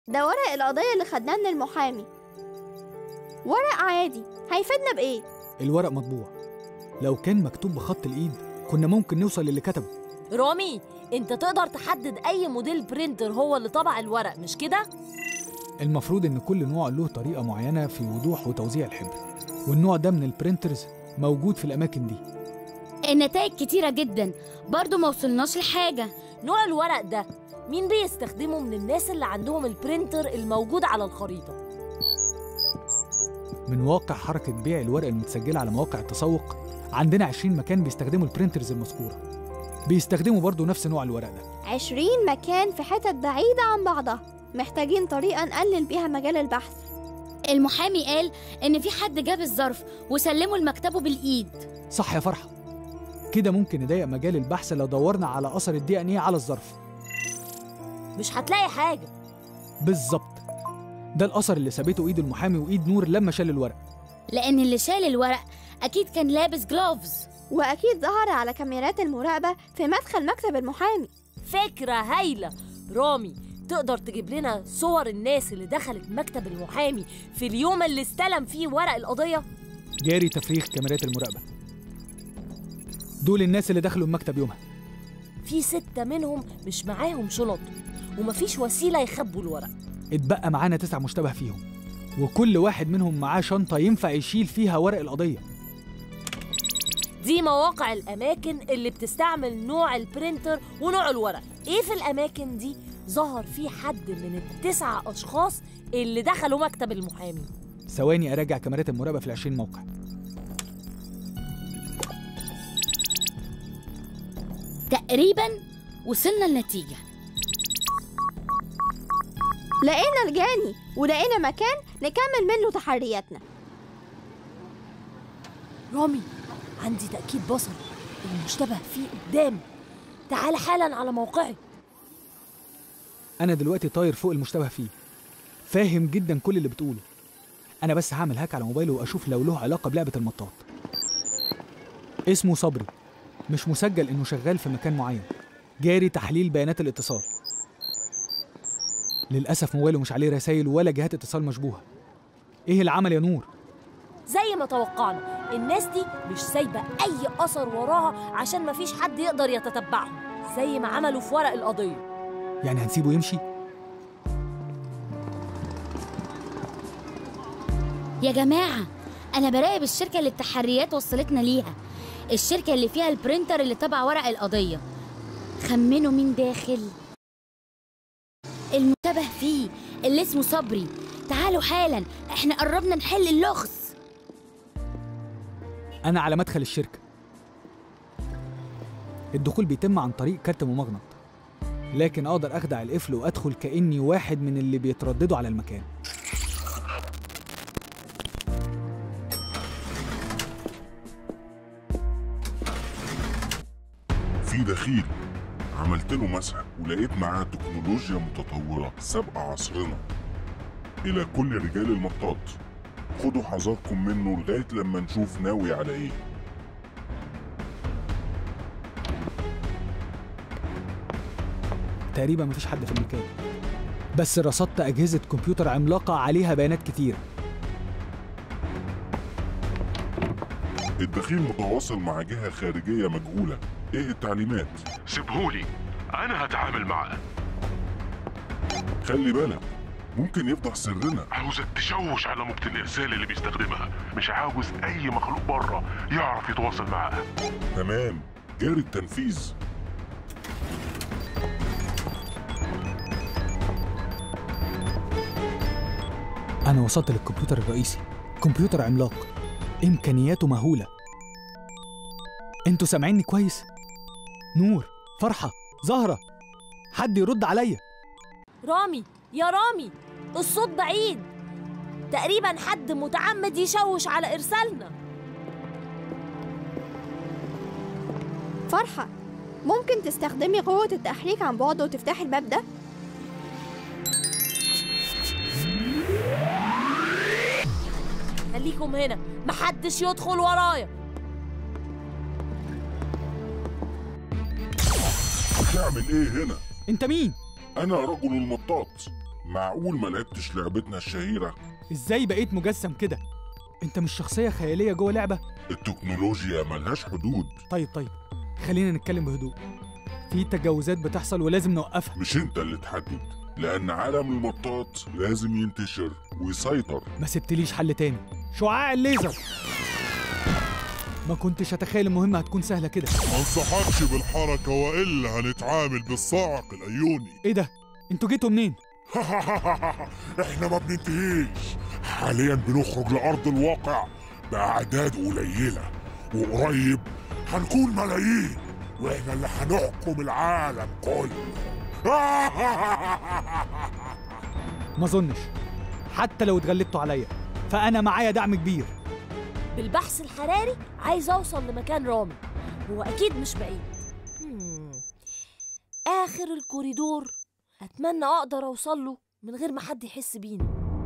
ده ورق القضية اللي خدناه من المحامي ورق عادي هيفيدنا بإيه؟ الورق مطبوع لو كان مكتوب بخط الإيد كنا ممكن نوصل للي كتبه رامي انت تقدر تحدد اي موديل برينتر هو اللي طبع الورق مش كده المفروض إن كل نوع له طريقة معينة في وضوح وتوزيع الحبر والنوع ده من البرينترز موجود في الأماكن دي النتائج كتيرة جدا برضو ما وصلناش لحاجة نوع الورق ده مين بيستخدمه من الناس اللي عندهم البرينتر الموجود على الخريطة من واقع حركة بيع الورق المتسجلة على مواقع التسوق عندنا 20 مكان بيستخدموا البرينترز المذكورة بيستخدموا برضو نفس نوع الورق ده عشرين مكان في حتت بعيدة عن بعضها محتاجين طريقة نقلل بيها مجال البحث المحامي قال إن في حد جاب الظرف وسلمه لمكتبه بالإيد صح يا فرحة كده ممكن نضيق مجال البحث لو دورنا على أثر الدي ان ايه على الظرف مش هتلاقي حاجة بالظبط ده الأثر اللي سابته إيد المحامي وإيد نور لما شال الورق لأن اللي شال الورق أكيد كان لابس جلوفز وأكيد ظهر على كاميرات المراقبة في مدخل مكتب المحامي فكرة هايلة رامي تقدر تجيب لنا صور الناس اللي دخلت مكتب المحامي في اليوم اللي استلم فيه ورق القضية جاري تفريغ كاميرات المراقبة دول الناس اللي دخلوا المكتب يومها في ستة منهم مش معاهم شنط ومفيش وسيلة يخبوا الورق اتبقى معانا تسع مشتبه فيهم وكل واحد منهم معاه شنطة ينفع يشيل فيها ورق القضية دي مواقع الأماكن اللي بتستعمل نوع البرينتر ونوع الورق إيه في الأماكن دي ظهر فيه حد من التسع أشخاص اللي دخلوا مكتب المحامي ثواني أراجع كاميرات المراقبة في العشرين موقع تقريبا وصلنا لنتيجة لقينا الجاني ولقينا مكان نكمل منه تحرياتنا رامي عندي تأكيد بصري المشتبه فيه قدام تعال حالا على موقعي أنا دلوقتي طاير فوق المشتبه فيه فاهم جدا كل اللي بتقوله أنا بس هعمل هاك على موبايله وأشوف لو له علاقة بلعبة المطاط اسمه صبري مش مسجل إنه شغال في مكان معين جاري تحليل بيانات الاتصال للأسف موبايله مش عليه رسايل ولا جهات اتصال مشبوهة إيه العمل يا نور؟ زي ما توقعنا الناس دي مش سايبة أي أثر وراها عشان مفيش حد يقدر يتتبعهم زي ما عملوا في ورق القضية يعني هنسيبه يمشي؟ يا جماعة أنا براقب الشركة اللي التحريات وصلتنا ليها الشركة اللي فيها البرينتر اللي تبع ورق القضية خمنوا مين داخل المشتبه فيه اللي اسمه صبري تعالوا حالا احنا قربنا نحل اللغز أنا على مدخل الشركة الدخول بيتم عن طريق كارت ممغنط لكن أقدر أخدع القفل وأدخل كأني واحد من اللي بيترددوا على المكان في دخيل عملت له مسح ولقيت معاه تكنولوجيا متطورة سابقة عصرنا إلى كل رجال المطاط خدوا حذركم منه لغاية لما نشوف ناوي على إيه تقريبا مفيش حد في المكان بس رصدت أجهزة كمبيوتر عملاقة عليها بيانات كتير الدخيل متواصل مع جهة خارجية مجهولة إيه التعليمات؟ سيبهولي انا هتعامل معاه خلي بالك ممكن يفضح سرنا عاوزك تشوش على موجة الارسال اللي بيستخدمها مش عاوز اي مخلوق بره يعرف يتواصل معاه تمام جاري التنفيذ أنا وصلت للكمبيوتر الرئيسي كمبيوتر عملاق إمكانياته مهولة انتوا سامعيني كويس؟ نور فرحة زهرة حد يرد عليا رامي يا رامي الصوت بعيد تقريبا حد متعمد يشوش على إرسالنا فرحة ممكن تستخدمي قوة التحريك عن بعد وتفتحي الباب ده؟ خليكم هنا محدش يدخل ورايا تعمل إيه هنا؟ انت مين؟ أنا رجل المطاط معقول ما لعبتش لعبتنا الشهيرة ازاي بقيت مجسم كده انت مش شخصيه خياليه جوه لعبه التكنولوجيا ملهاش حدود طيب طيب خلينا نتكلم بهدوء في تجاوزات بتحصل ولازم نوقفها مش انت اللي تحدد لأن عالم المطاط لازم ينتشر ويسيطر ما سبتليش حل تاني شعاع الليزر ما كنتش اتخيل المهمه هتكون سهله كده ما انصحكش بالحركة وإلا هنتعامل بالصاعق الأيوني ايه ده انتوا جيتوا منين احنا ما بننتهيش حاليا بنخرج لأرض الواقع بأعداد قليلة وقريب هنكون ملايين واحنا اللي هنحكم العالم كله ما اظنش حتى لو اتغلبتوا عليا فانا معايا دعم كبير بالبحث الحراري عايز اوصل لمكان رامي هو اكيد مش بعيد هم. اخر الكوريدور اتمنى اقدر اوصل له من غير ما حد يحس بينا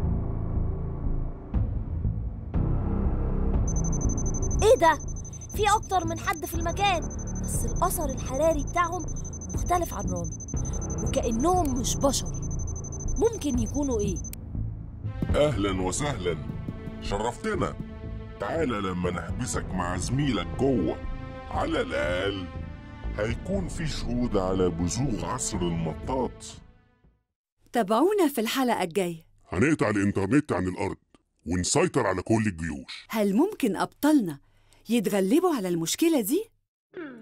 ايه ده في اكتر من حد في المكان بس الاثر الحراري بتاعهم مختلف عن رامي وكانهم مش بشر ممكن يكونوا ايه أهلا وسهلا شرفتنا تعالى لما نحبسك مع زميلك جوه على الأقل هيكون في شهود على بزوغ عصر المطاط تابعونا في الحلقة الجاية هنقطع الإنترنت عن الأرض ونسيطر على كل الجيوش هل ممكن أبطالنا يتغلبوا على المشكلة دي؟